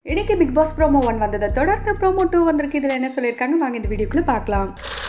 இன்னைக்கு big pass promo one வந்ததை தொடர்ந்து ப்ரோமோ டூ வந்திருக்கு இதில் என்ன சொல்லியிருக்காங்க வாங்க இந்த வீடியோக்குள்ளே பார்க்கலாம்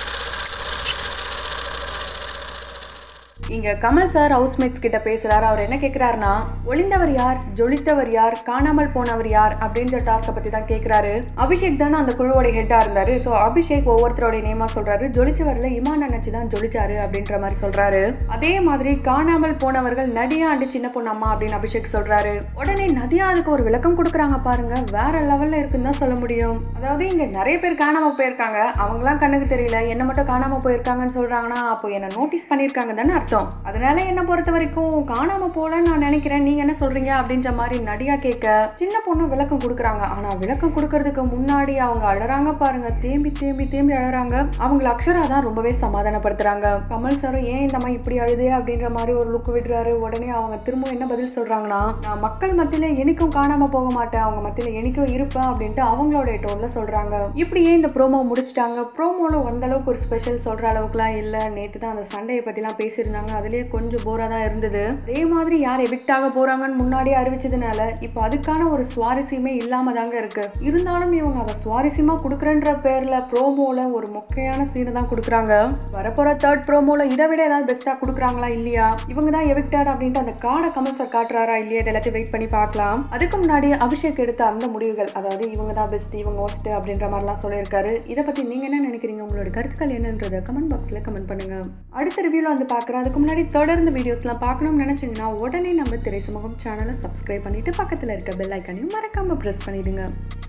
இங்க கமல் சார் ஹவுஸ்மேட்ஸ் கிட்ட பேசுறாரு அவர் என்ன கேக்குறாருன்னா ஒளிந்தவர் யார் ஜொலித்தவர் யார் காணாமல் போனவர் யார் அப்படின்ற டாஸ்கை பத்தி தான் கேக்குறாரு அபிஷேக் தானே அந்த குழுவோட ஹெட்டா இருந்தாரு ஸோ அபிஷேக் ஒவ்வொருத்தரோட நேமா சொல்றாரு ஜொலிச்சவர்ல இமான் நினைச்சு தான் ஜொலிச்சாரு அப்படின்ற மாதிரி சொல்றாரு அதே மாதிரி காணாமல் போனவர்கள் நதியா அண்டு சின்ன பொண்ணு அம்மா அப்படின்னு அபிஷேக் சொல்றாரு உடனே நதியா அதுக்கு ஒரு விளக்கம் கொடுக்குறாங்க பாருங்க வேற லெவல்ல இருக்குன்னு தான் சொல்ல முடியும் அதாவது இங்க நிறைய பேர் காணாம போயிருக்காங்க அவங்களாம் கண்ணுக்கு தெரியல என்ன மட்டும் காணாம போயிருக்காங்கன்னு சொல்றாங்கன்னா அப்போ என்ன நோட்டீஸ் பண்ணியிருக்காங்க தானே அர்த்தம் அதனால என்ன பொறுத்த வரைக்கும் காணாம போலன்னு நான் நினைக்கிறேன் நீங்க என்ன சொல்றீங்க அப்படின்ற மாதிரி நடிகா கேட்க சின்ன பொண்ணு விளக்கம் கொடுக்குறாங்க ஆனா விளக்கம் கொடுக்கறதுக்கு முன்னாடி அவங்க அழறாங்க பாருங்க தேம்பி தேம்பி தேம்பி அழறாங்க அவங்கள அக்ஷரா தான் ரொம்பவே சமாதானப்படுத்துறாங்க கமல் சாரும் ஏன் இந்த மாதிரி இப்படி அழுது அப்படின்ற மாதிரி ஒரு லுக் விடுறாரு உடனே அவங்க திரும்ப என்ன பதில் சொல்றாங்கன்னா நான் மக்கள் மத்தியில எனக்கும் காணாம போக மாட்டேன் அவங்க மத்தியில எனக்கும் இருப்பேன் அப்படின்ட்டு அவங்களோட டோன்ல சொல்றாங்க இப்படியே இந்த ப்ரோமோ முடிச்சிட்டாங்க ப்ரோமோல வந்த அளவுக்கு ஒரு ஸ்பெஷல் சொல்ற அளவுக்குலாம் இல்ல நேத்து தான் அந்த சண்டையை பத்திலாம் பேசியிருந்தாங்க அதுலயே கொஞ்சம் போரா தான் இருந்தது அதே மாதிரி யார் எவிக்ட் ஆக போறாங்கன்னு முன்னாடியே அறிவிச்சதுனால இப்போ அதுக்கான ஒரு சுவாரஸ்யமே இல்லாம தாங்க இருக்கு இருந்தாலும் இவங்க அதை சுவாரஸ்யமா கொடுக்குறன்ற பேர்ல ப்ரோமோல ஒரு மொக்கையான சீனை தான் கொடுக்குறாங்க வரப்போற தேர்ட் ப்ரோமோல இதை விட ஏதாவது பெஸ்டா கொடுக்குறாங்களா இல்லையா இவங்க தான் எவிக்டட் அப்படின்ட்டு அந்த காடை கமல் சார் காட்டுறாரா இல்லையா இது எல்லாத்தையும் வெயிட் பண்ணி பார்க்கலாம் அதுக்கு முன்னாடி அபிஷேக் எடுத்த அந்த முடிவுகள் அதாவது இவங்க தான் பெஸ்ட் இவங்க ஒஸ்ட் அப்படின்ற மாதிரிலாம் சொல்லியிருக்காரு இதை பத்தி நீங்க என்ன நினைக்கிறீங்க உங்களோட கருத்துக்கள் என்னன்றதை கமெண்ட் பாக்ஸ்ல கமெண்ட் பண்ணுங்க அடுத்த ரிவ்யூல வந்து பார்க்குறேன் அதுக்கு முன்னாடி தொடர்ந்து வீடியோஸ்லாம் பார்க்கணும்னு நினைச்சீங்கன்னா உடனே நம்ம திரை சமூகம் சேனலை சப்ஸ்கிரைப் பண்ணிட்டு பக்கத்தில் இருக்க பெல் ஐக்கானையும் மறக்காம ப்ரெஸ் பண்ணிடுங்க